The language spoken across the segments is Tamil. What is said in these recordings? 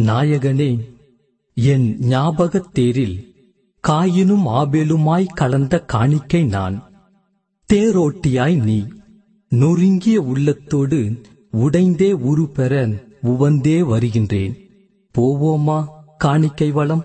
நாயகனே என் ஞாபகத் தேரில் காயினும் ஆபேலுமாய் கலந்த காணிக்கை நான் தேரோட்டியாய் நீ நொறுங்கிய உள்ளத்தோடு உடைந்தே உரு பெற உவந்தே வருகின்றேன் போவோமா காணிக்கை வளம்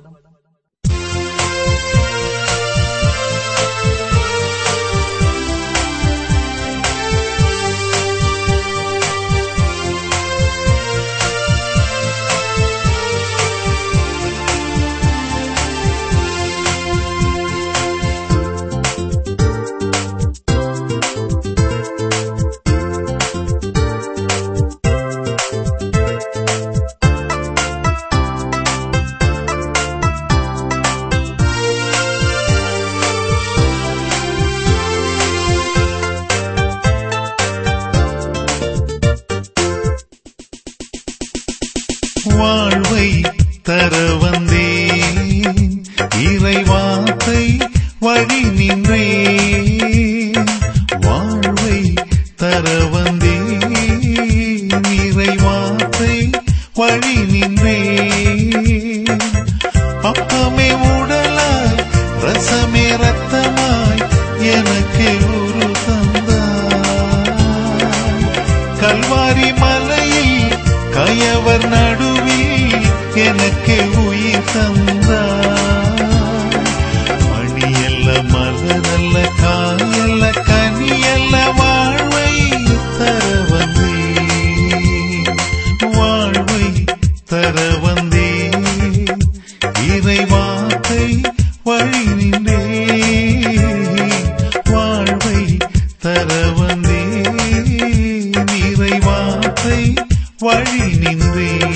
வாழ்வை தர வந்தேன் இறைவாத்தை வழி நின்றேன் வாழ்வை தர வந்தேன் இறைவாத்தை வழி நின்றேன் அப்பமே உடலாய் ரசமே ரத்தமாய் எனக்கு ஒரு தந்தாய் கல்வாரி மலையில் கயவர் நடுவில் எனக்கு உயிர் தந்தாய் மணியல்ல மலரல்ல காயல்ல கனியல்ல வாழ்வை தர வந்தேன் வாழ்வை தர வந்தேன் இறைவாத்தை வழி நின்றேன் வாழ்வை தர வந்தேன் இறைவாத்தை வழி நின்றேன்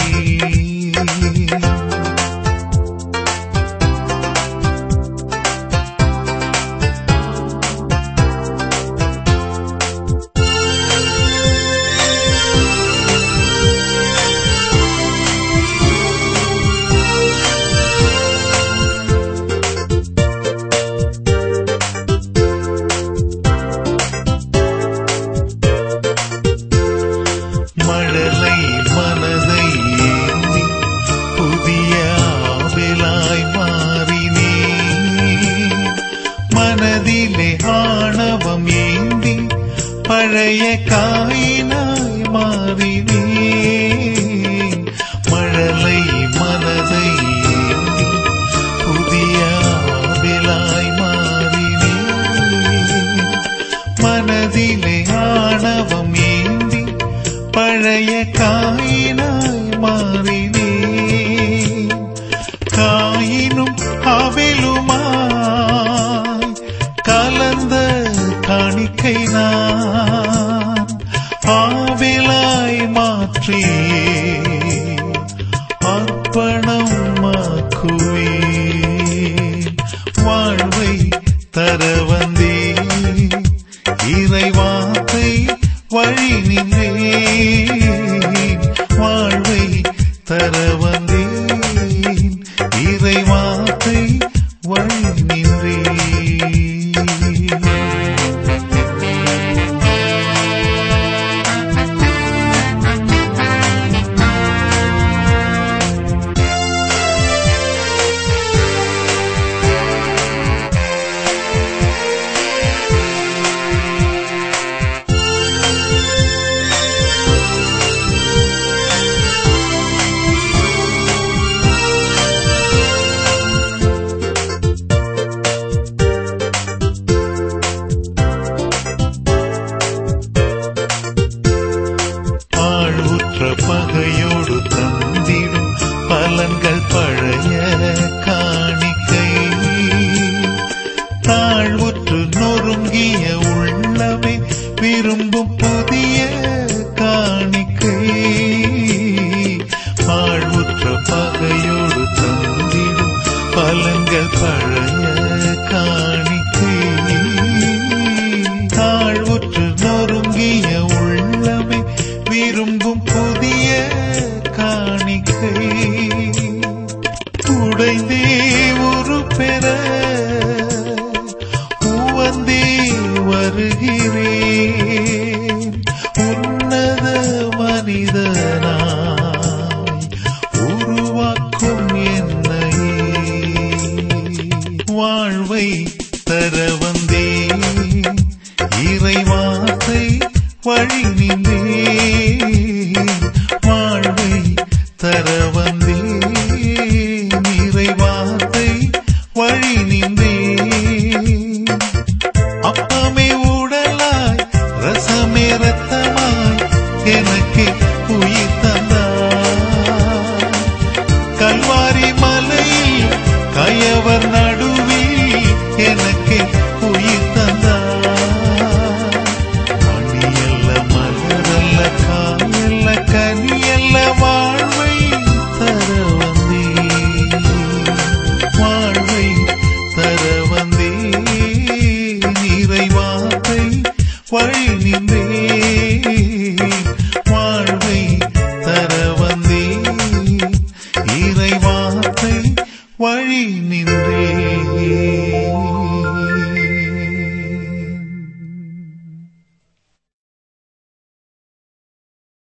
மழலை மனதை ஏந்தி புதிய ஆவிலாய் மாறினே மனதிலே ஆணவம் ஏந்தி பழைய காயினாய் மாறினே மழலை மனதை ஏந்தி புதிய ஆவிலாய் மாறினே மனதிலே ஆணவம் ஏந்தி பழைய காயினாய் மாறினே காயினும் அவிலுமாய் கலந்த காணிக்கை நான் ஆவிலாய் மாற்றியே அர்ப்பணமாக்குவேன் வாழ்வை தர வந்தேன் இறைவாத்தை வழி நின்றேன் வாழ்வை தர வந்தேன் இறைவாத்தை வழி நின்றேன் ஆழ்வுற்ற பகையோடு தந்திடும் பலன்கள் பழைய காணிக்கை தாழ்வுற்று நொறுங்கிய உள்ளமே விரும்பும் புதிய காணிக்கை ஆழ்வுற்ற பகையோடு தந்திடும் பலன்கள் பழைய காணிக்கை தாழ்வுற்று நொறுங்கிய உள்ளமே விரும்பும் புதிய காணிக்கை உடைந்தே ஒரு பெற உவந்தே வருகிறேன் உன்னத மனிதனாய் உருவ வழி நின்றேன்